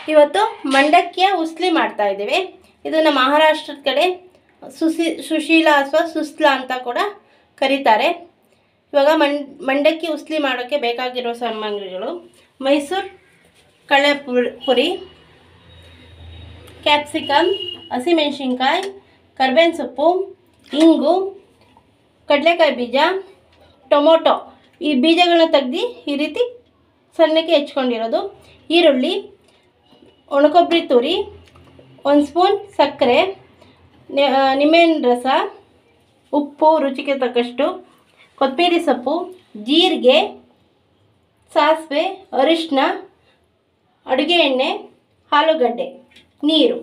ಇವತ್ತು ಮಂಡಕ್ಕಿಯ ಉಸ್ಲಿ ಮಾಡ್ತಾ ಇದ್ದೀವಿ ಇದನ್ನು ಮಹಾರಾಷ್ಟ್ರದ ಕಡೆ ಸುಸಿ ಸುಶೀಲ ಅಥವಾ ಸುಸ್ಲಾ ಅಂತ ಕೂಡ ಕರೀತಾರೆ ಇವಾಗ ಮಂಡ್ ಮಂಡಕ್ಕಿ ಉಸ್ಲಿ ಮಾಡೋಕ್ಕೆ ಬೇಕಾಗಿರೋ ಸಾಮಗ್ರಿಗಳು ಮೈಸೂರು ಕಳೆ ಪುರ್- ಪುರಿ ಕ್ಯಾಪ್ಸಿಕಮ್ ಹಸಿಮೆಣಸಿನ್ಕಾಯಿ ಕರ್ಬೇವಿನ ಸೊಪ್ಪು ಇಂಗು ಕಡಲೆಕಾಯಿ ಬೀಜ ಟೊಮೊಟೊ ಈ ಬೀಜಗಳನ್ನ ತೆಗ್ದು ಈ ರೀತಿ ಸಣ್ಣಕ್ಕೆ ಹೆಚ್ಕೊಂಡಿರೋದು ಈರುಳ್ಳಿ ಒಣಕೊಬ್ಬರಿ ತುರಿ ಒಂದು ಸ್ಪೂನ್ ಸಕ್ಕರೆ ನೆ- ಆ, ನಿಂಬೆಹಣ್ಣು ರಸ ಉಪ್ಪು ರುಚಿಗೆ ತಕ್ಕಷ್ಟು ಕೊತ್ತಂಬರಿ ಸೊಪ್ಪು ಜೀರಿಗೆ ಸಾಸಿವೆ ಅರಿಶಿನ ಅಡುಗೆ ಎಣ್ಣೆ ಆಲೂಗಡ್ಡೆ ನೀರು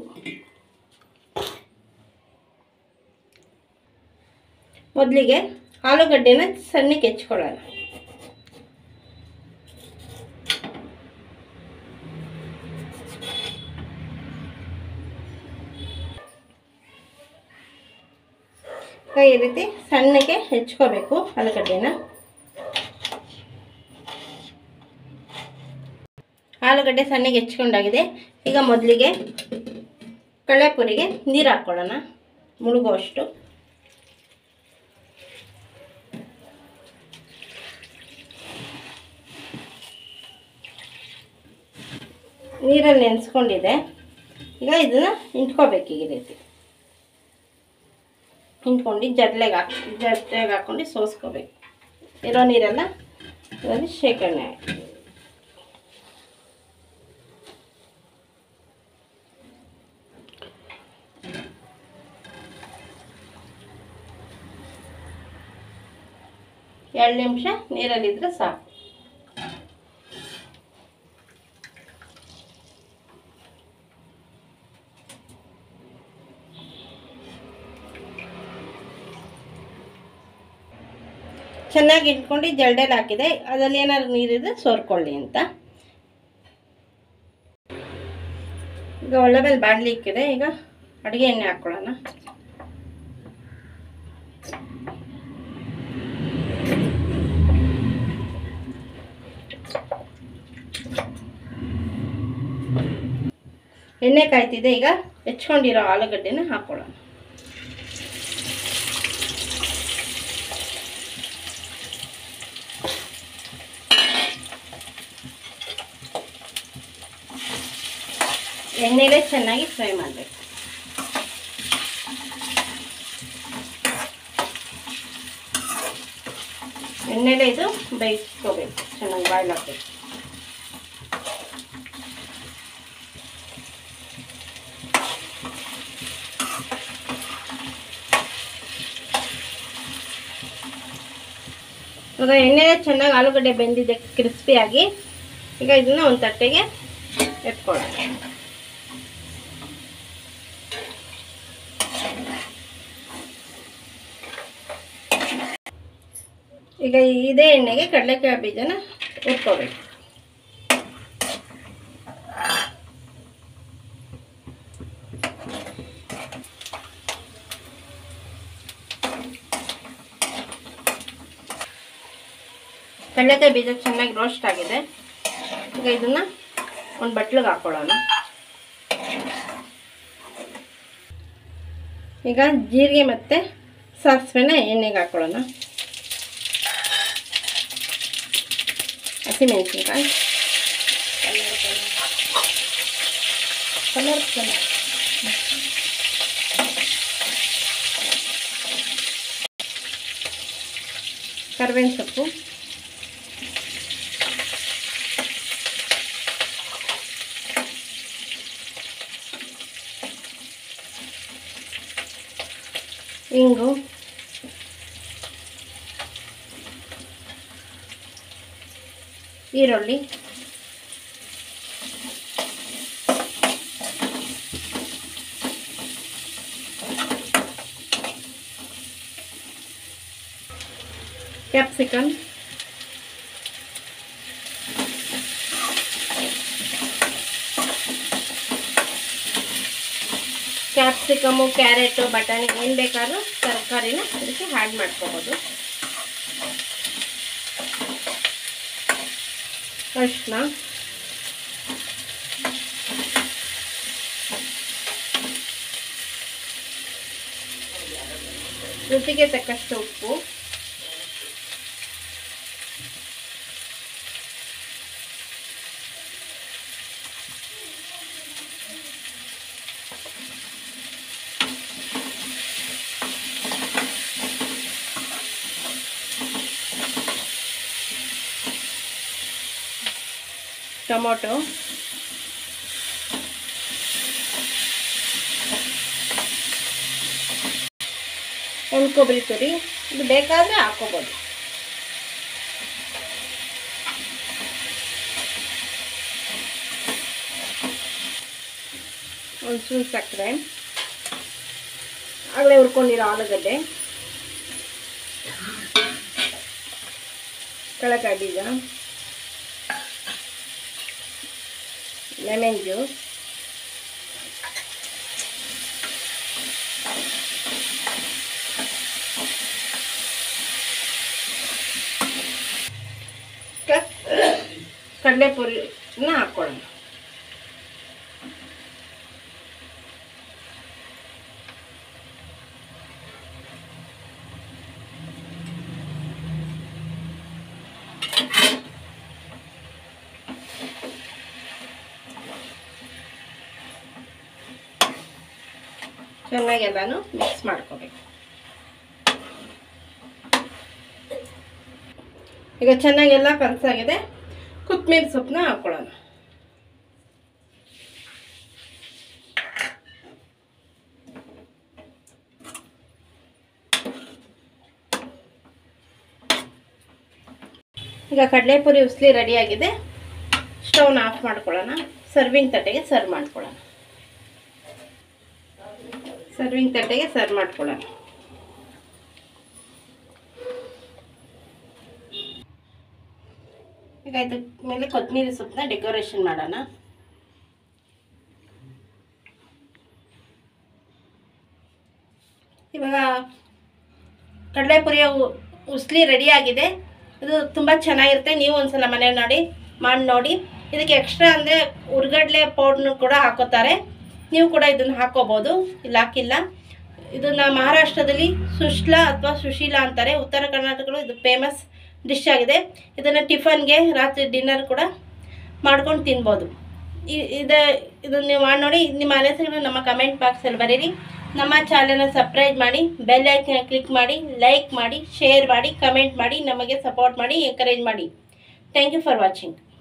ಮೊದಲಿಗೆ ಆಲೂಗಡ್ಡೆನ ಸಣ್ಣಕ್ಕೆ ಹೆಚ್ಕೊಳ್ಳೋಣ ಈಗ ಈ ರೀತಿ ಸಣ್ಣಗೆ ಹೆಚ್ಕೋಬೇಕು ಆಲೂಗಡ್ಡೆನ ಆಲೂಗಡ್ಡೆ ಸಣ್ಣಗೆ ಹೆಚ್ಕೊಂಡಾಗಿದೆ ಈಗ ಮೊದಲಿಗೆ ಕಡಲೆಪುರಿಗೆ ನೀರು ಹಾಕ್ಕೊಳ್ಳೋಣ ಮುಳುಗುವಷ್ಟು ನೀರಲ್ಲಿ ನೆನೆಸ್ಕೊಂಡಿದೆ ಈಗ ಇದನ್ನು ಇಂಟ್ಕೋಬೇಕು ಈ ರೀತಿ ಹಿಂಡ್ಕೊಂಡು ಜಡ್ಲೆಗೆ ಹಾಕಿ ಜಡ್ಲೆಗೆ ಹಾಕ್ಕೊಂಡು ಸೋಸ್ಕೋಬೇಕು ಇರೋ ನೀರೆಲ್ಲ ಇದರಲ್ಲಿ ಶೇಖರಣೆ ಆಯ್ತು ಎರಡು ನಿಮಿಷ ನೀರಲ್ಲಿದ್ದರೆ ಸಾಕು ಚೆನ್ನಾಗಿ ಇಟ್ಕೊಂಡು ಜಲ್ಡೆಲಿ ಹಾಕಿದೆ ಅದರಲ್ಲಿ ಏನಾದ್ರು ನೀರಿದ್ರೆ ಸೋರ್ಕೊಳ್ಳಿ ಅಂತ ಈಗ ಒಳ್ಳೆ ಮೇಲೆ ಬಾಣಲಿ ಇಕ್ಕಿದೆ ಈಗ ಅಡುಗೆ ಎಣ್ಣೆ ಹಾಕ್ಕೊಳ್ಳೋಣ ಎಣ್ಣೆ ಕಾಯ್ತಿದೆ ಈಗ ಹೆಚ್ಕೊಂಡಿರೋ ಆಲೂಗಡ್ಡೆನ ಹಾಕ್ಕೊಳ್ಳೋಣ ಎಣ್ಣೆಲೇ ಚೆನ್ನಾಗಿ ಫ್ರೈ ಮಾಡಬೇಕು ಎಣ್ಣೆಲೇ ಇದು ಬೇಯಿಸ್ಕೋಬೇಕು ಚೆನ್ನಾಗಿ ಬಾಯ್ಲ್ ಹಾಕ್ಬೇಕು ಇವಾಗ ಎಣ್ಣೆ ಚೆನ್ನಾಗಿ ಆಲೂಗಡ್ಡೆ ಬೆಂದಿದೆ ಕ್ರಿಸ್ಪಿಯಾಗಿ ಈಗ ಇದನ್ನ ಒಂದು ತಟ್ಟೆಗೆ ಎತ್ಕೊಳ್ಳೋಣ ಈಗ ಇದೇ ಎಣ್ಣೆಗೆ ಕಡಲೆಕಾಯಿ ಬೀಜನ ಹುರ್ಕೋಬೇಕು ಕಡಲೆಕಾಯಿ ಬೀಜ ಚೆನ್ನಾಗಿ ರೋಸ್ಟ್ ಆಗಿದೆ ಈಗ ಇದನ್ನ ಒಂದು ಬಟ್ಲಿಗೆ ಹಾಕೊಳ್ಳೋಣ ಈಗ ಜೀರಿಗೆ ಮತ್ತು ಸಾಸಿವೆನ ಎಣ್ಣೆಗೆ ಹಾಕೊಳ್ಳೋಣ ಹಸಿಮೆಣಸಿನ್ಕಾಯಿ ಕಲರ್ ಕಲರ್ ಕರ್ಬೇವಿನ ಸೊಪ್ಪು ಇಂಗು ಈರುಳ್ಳಿ ಕ್ಯಾಪ್ಸಿಕಮ್ ಕ್ಯಾಪ್ಸಿಕಮು ಕ್ಯಾರೆಟು ಬಟಾಣಿ ಏನು ಬೇಕಾದ್ರೂ ತರಕಾರಿನ ಇದಕ್ಕೆ ಆ್ಯಡ್ ಮಾಡ್ಕೋಬೋದು ಅರಿಶಿನ ರುಚಿಗೆ ತಕ್ಕಷ್ಟು ಉಪ್ಪು ಟೊಮೊಟೊ ಒಂದು ಕೊಬ್ಬರಿ ತುರಿ ಇದು ಬೇಕಾದರೆ ಹಾಕೋಬೋದು ಒಂದು ಸ್ಪೂನ್ ಸಕ್ಕರೆ ಆಗಲೇ ಹುರ್ಕೊಂಡಿರೋ ಆಲೂಗಡ್ಡೆ ಕಳಕಾಯಿ ಬೀಜ ಲೆಮನ್ ಜ್ಯೂಸ್ ಕಡಲೆಪುರಿನ ಹಾಕ್ಕೊಳ್ಳೋಣ ಚೆನ್ನಾಗಿ ಎಲ್ಲಾನು ಮಿಕ್ಸ್ ಮಾಡ್ಕೋಬೇಕು ಈಗ ಚೆನ್ನಾಗೆಲ್ಲ ಕಲಸಾಗಿದೆ ಕೊತ್ತಂಬರಿ ಸೊಪ್ಪನ್ನ ಹಾಕ್ಕೊಳ್ಳೋಣ ಈಗ ಕಡಲೆಪುರಿ ಉಸ್ಲಿ ರೆಡಿಯಾಗಿದೆ ಸ್ಟವ್ನ ಆಫ್ ಮಾಡ್ಕೊಳ್ಳೋಣ ಸರ್ವಿಂಗ್ ತಟ್ಟೆಗೆ ಸರ್ವ್ ಮಾಡ್ಕೊಳ್ಳೋಣ ಸರ್ವಿಂಗ್ ತಟ್ಟೆಗೆ ಸರ್ವ್ ಮಾಡ್ಕೊಳ್ಳೋಣ ಈಗ ಇದ್ರ ಮೇಲೆ ಕೊತ್ತಂಬರಿ ಸೊಪ್ಪನ್ನ ಡೆಕೋರೇಷನ್ ಮಾಡೋಣ ಇವಾಗ ಕಡಲೆಪುರಿಯ ಉ- ಉಸ್ಲಿ ರೆಡಿ ಆಗಿದೆ ಇದು ತುಂಬ ಚೆನ್ನಾಗಿರುತ್ತೆ ನೀವು ಒಂದ್ಸಲ ಮನೆ ನೋಡಿ ಮಾಡಿ ನೋಡಿ ಇದಕ್ಕೆ ಎಕ್ಸ್ಟ್ರಾ ಅಂದರೆ ಉರ್ಗಡ್ಲೆ ಪೌಡ್ರ್ನು ಕೂಡ ಹಾಕೋತಾರೆ ನೀವು ಕೂಡ ಇದನ್ನು ಹಾಕೋಬೋದು ಇಲ್ಲ ಹಾಕಿಲ್ಲ ಇದನ್ನ ಮಹಾರಾಷ್ಟ್ರದಲ್ಲಿ ಸುಶ್ಲಾ ಅಥವಾ ಸುಶೀಲಾ ಅಂತಾರೆ ಉತ್ತರ ಕರ್ನಾಟಕಗಳು ಇದು ಫೇಮಸ್ ಡಿಶ್ ಆಗಿದೆ ಇದನ್ನು ಟಿಫನ್ಗೆ ರಾತ್ರಿ ಡಿನ್ನರ್ ಕೂಡ ಮಾಡ್ಕೊಂಡು ತಿನ್ಬೋದು ಇ- ಇದು ಇದನ್ನು ನೀವು ಮಾಡಿ ನೋಡಿ ನಿಮ್ಮ ಅನಿಸಿಕೆಗಳನ್ನ ನಮ್ಮ ಕಮೆಂಟ್ ಬಾಕ್ಸಲ್ಲಿ ಬರೀರಿ ನಮ್ಮ ಚಾನಲ್ನ ಸಬ್ಸ್ಕ್ರೈಬ್ ಮಾಡಿ ಬೆಲ್ ಐಕನ್ ಕ್ಲಿಕ್ ಮಾಡಿ ಲೈಕ್ ಮಾಡಿ ಶೇರ್ ಮಾಡಿ ಕಮೆಂಟ್ ಮಾಡಿ ನಮಗೆ ಸಪೋರ್ಟ್ ಮಾಡಿ ಎಂಕರೇಜ್ ಮಾಡಿ ಥ್ಯಾಂಕ್ ಯು ಫಾರ್ ವಾಚಿಂಗ್